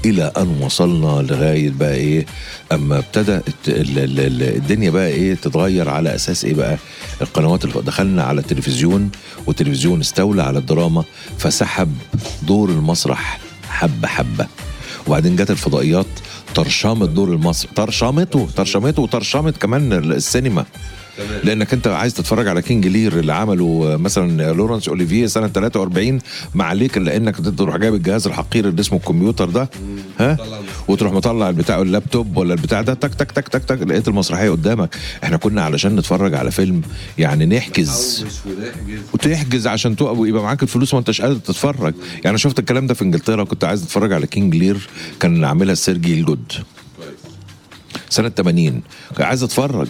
الى ان وصلنا لغايه بقى ايه اما ابتدى الدنيا بقى ايه تتغير على اساس ايه بقى القنوات اللي دخلنا على التلفزيون والتلفزيون استولى على الدراما فسحب دور المسرح حبه حبه وبعدين جت الفضائيات ترشمت دور المسرح ترشمته ترشمته وترشمت كمان السينما لانك انت عايز تتفرج على كينج لير اللي عمله مثلا لورنس اوليفيه سنه 43 ما عليك الا انك تروح جايب الجهاز الحقير اللي اسمه الكمبيوتر ده ها وتروح مطلع البتاع اللابتوب ولا البتاع ده تك تك تك تك تك لقيت المسرحيه قدامك احنا كنا علشان نتفرج على فيلم يعني نحجز وتحجز عشان تقف ويبقى معاك الفلوس ما انتش قادر تتفرج يعني شفت الكلام ده في انجلترا كنت عايز اتفرج على كينج لير كان عاملها سيرجي الجود سنه 80 عايز اتفرج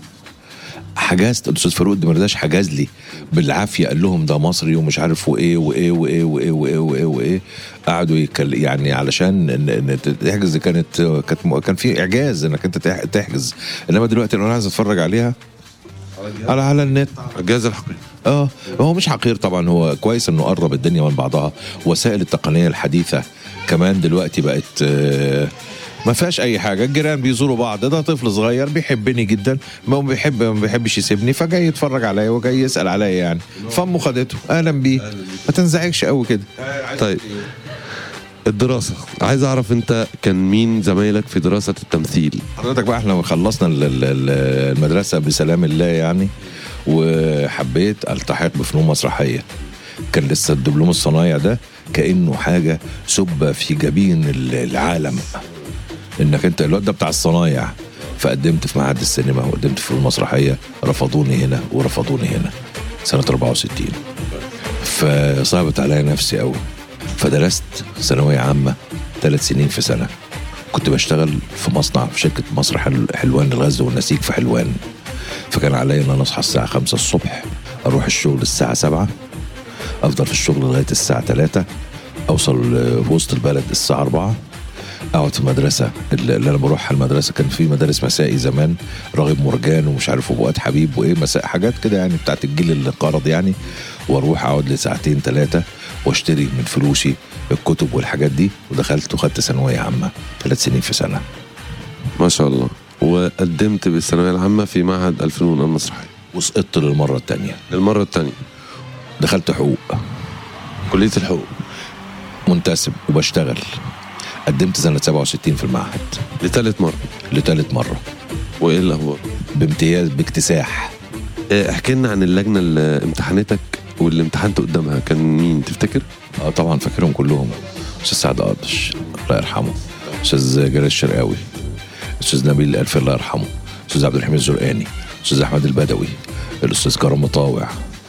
حجزت الاستاذ فاروق الدمرداش حجز لي بالعافيه قال لهم ده مصري ومش عارف وايه وايه وايه وايه وايه وايه, وإيه. قعدوا يكل يعني علشان ان تحجز كانت كانت كان في اعجاز انك انت تحجز انما دلوقتي لو انا عايز اتفرج عليها على على النت اعجاز الحقيقي اه هو مش حقير طبعا هو كويس انه قرب الدنيا من بعضها وسائل التقنيه الحديثه كمان دلوقتي بقت آه ما فيهاش اي حاجه الجيران بيزوروا بعض ده طفل صغير بيحبني جدا ما بيحب ما بيحبش يسيبني فجاي يتفرج عليا وجاي يسال عليا يعني فامه خدته اهلا بيه ما تنزعجش قوي كده طيب الدراسة عايز أعرف أنت كان مين زمايلك في دراسة التمثيل حضرتك بقى احنا خلصنا المدرسة بسلام الله يعني وحبيت التحق بفنون مسرحية كان لسه الدبلوم الصنايع ده كأنه حاجة سبة في جبين العالم انك انت الواد ده بتاع الصنايع فقدمت في معهد السينما وقدمت في المسرحيه رفضوني هنا ورفضوني هنا سنه 64 فصعبت عليا نفسي قوي فدرست ثانويه عامه ثلاث سنين في سنه كنت بشتغل في مصنع في شركه مسرح حلوان للغزل والنسيج في حلوان فكان عليا ان انا اصحى الساعه 5 الصبح اروح الشغل الساعه 7 افضل في الشغل لغايه الساعه 3 اوصل في وسط البلد الساعه 4 اقعد في المدرسه اللي انا بروحها المدرسه كان في مدارس مسائي زمان راغب مرجان ومش عارف فؤاد حبيب وايه مساء حاجات كده يعني بتاعت الجيل اللي انقرض يعني واروح اقعد لساعتين ثلاثه واشتري من فلوسي الكتب والحاجات دي ودخلت وخدت ثانويه عامه ثلاث سنين في سنه ما شاء الله وقدمت بالثانويه العامه في معهد الفنون المسرحيه وسقطت للمره الثانيه للمره الثانيه دخلت حقوق كليه الحقوق منتسب وبشتغل قدمت سنة 67 في المعهد لثالث مرة لثالث مرة وإيه الأخبار؟ بامتياز باكتساح احكي لنا عن اللجنة اللي امتحنتك واللي امتحنت قدامها كان مين تفتكر؟ اه طبعا فاكرهم كلهم استاذ سعد قادش الله يرحمه استاذ جلال الشرقاوي استاذ نبيل الالفي الله يرحمه استاذ عبد الحميد الزرقاني استاذ احمد البدوي الاستاذ كرم مطاوع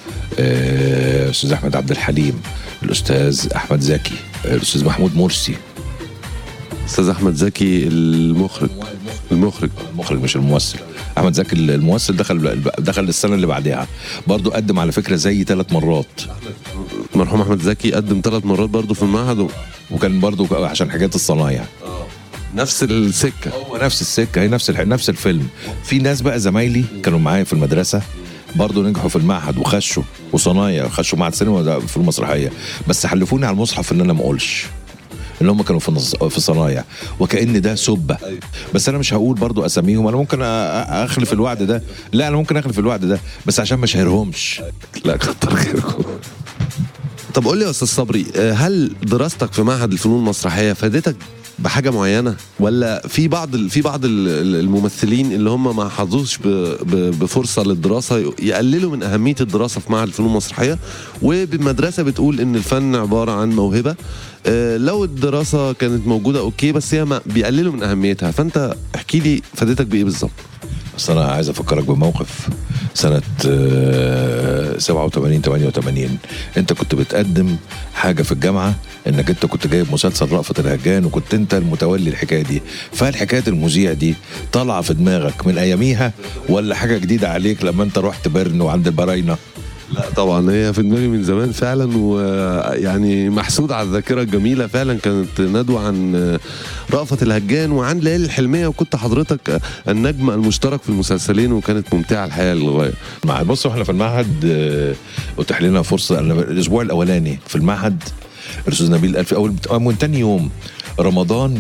استاذ احمد عبد الحليم الاستاذ احمد زكي الاستاذ محمود مرسي استاذ احمد زكي المخرج المخرج المخرج مش الممثل احمد زكي الممثل دخل دخل السنه اللي بعدها برضه قدم على فكره زي ثلاث مرات مرحوم احمد زكي قدم ثلاث مرات برضه في المعهد و... وكان برضه عشان حاجات الصنايع نفس السكه هو نفس السكه هي نفس نفس الفيلم في ناس بقى زمايلي كانوا معايا في المدرسه برضه نجحوا في المعهد وخشوا وصنايع خشوا معهد سينما في المسرحيه بس حلفوني على المصحف ان انا ما اقولش ان هم كانوا في في صنايع وكان ده سبه بس انا مش هقول برضو اساميهم انا ممكن اخلف الوعد ده لا انا ممكن اخلف الوعد ده بس عشان ما اشهرهمش لا كتر خيركم طب قول لي يا استاذ صبري هل دراستك في معهد الفنون المسرحيه فادتك بحاجه معينه ولا في بعض في بعض الممثلين اللي هم ما حظوش بفرصه للدراسه يقللوا من اهميه الدراسه في معهد الفنون المسرحيه وبمدرسه بتقول ان الفن عباره عن موهبه لو الدراسه كانت موجوده اوكي بس هي بيقللوا من اهميتها فانت احكي لي فادتك بايه بالظبط بس انا عايز افكرك بموقف سنه 87 88 انت كنت بتقدم حاجه في الجامعه انك انت كنت جايب مسلسل رأفت الهجان وكنت انت المتولي الحكايه دي فهل حكايه المذيع دي طالعه في دماغك من اياميها ولا حاجه جديده عليك لما انت رحت بيرن وعند البراينه لا طبعا هي في دماغي من زمان فعلا ويعني محسود على الذاكره الجميله فعلا كانت ندوه عن رأفت الهجان وعن ليالي الحلميه وكنت حضرتك النجم المشترك في المسلسلين وكانت ممتعه الحقيقه للغايه. مع بص احنا في المعهد اتاح لنا فرصه الاسبوع الاولاني في المعهد الاستاذ نبيل الفي اول من تاني يوم رمضان